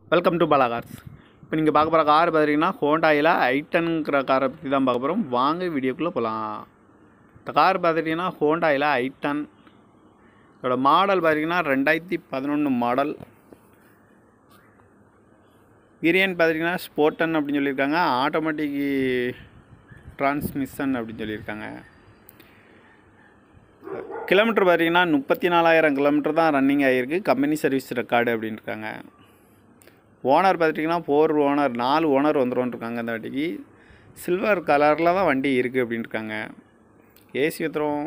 welcome to Bala cars இப்போ நீங்கள் பார்க்க போகிற கார் பார்த்தீங்கன்னா ஹோண்டாயில் ஐட்டனுங்கிற காரை பற்றி தான் பார்க்க போகிறோம் வாங்க வீடியோக்குள்ளே போகலாம் இந்த கார் பார்த்துட்டிங்கன்னா ஹோண்டாயில் ஐட்டன் இதோட மாடல் பார்த்தீங்கன்னா ரெண்டாயிரத்தி பதினொன்று மாடல் வேரியன்ட் பார்த்தீங்கன்னா ஸ்போர்டன் அப்படின்னு சொல்லியிருக்காங்க ஆட்டோமேட்டிக் டிரான்ஸ்மிஷன் அப்படின்னு சொல்லியிருக்காங்க கிலோமீட்டர் பார்த்தீங்கன்னா முப்பத்தி நாலாயிரம் கிலோமீட்டர் தான் ரன்னிங் ஆகிருக்கு கம்பெனி சர்வீஸ் ரெக்கார்டு அப்படின்னு இருக்காங்க ஓனர் பார்த்துட்டிங்கன்னா ஃபோர் ஓனர் நாலு ஓனர் வந்துடும் இருக்காங்க இந்த வாட்டிக்கு சில்வர் கலரில் தான் வண்டி இருக்குது அப்படின்னு இருக்காங்க ஏசி வந்துடும்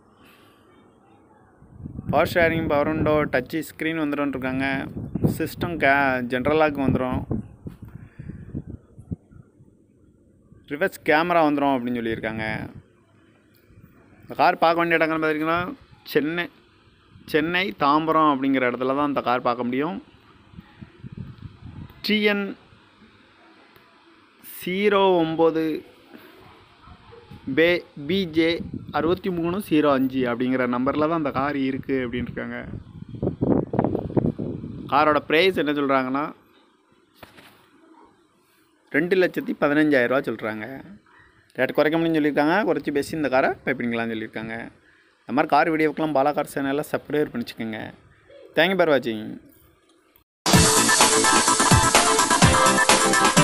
power sharing power window touch screen வந்துடும் இருக்காங்க சிஸ்டம் கே ஜென்ரலாக்கு வந்துடும் ரிவர்ஸ் கேமரா வந்துடும் அப்படின்னு சொல்லியிருக்காங்க இந்த கார் பார்க்க வேண்டிய இடங்கள் பார்த்தீங்கன்னா சென்னை சென்னை தாம்பரம் அப்படிங்கிற இடத்துல தான் இந்த கார் பார்க்க முடியும் டிஎன் ஜீரோ ஒம்பது பே பிஜே அறுபத்தி மூணு ஜீரோ அஞ்சு அப்படிங்கிற நம்பரில் தான் அந்த கார் இருக்குது அப்படின்னு இருக்காங்க காரோட ப்ரைஸ் என்ன சொல்கிறாங்கன்னா ரெண்டு லட்சத்தி பதினஞ்சாயிரரூவா சொல்கிறாங்க ரேட் குறைக்க முடியும்னு சொல்லியிருக்காங்க குறைச்சி பேசி இந்த காரை பை பண்ணிக்கலாம்னு சொல்லியிருக்காங்க இந்த மாதிரி கார் வீடியோக்கெலாம் பாலா கார் சேனலில் சப்ஸ்கிரைப் பண்ணிச்சுக்கோங்க தேங்க்யூ ஃபார் வாட்சிங்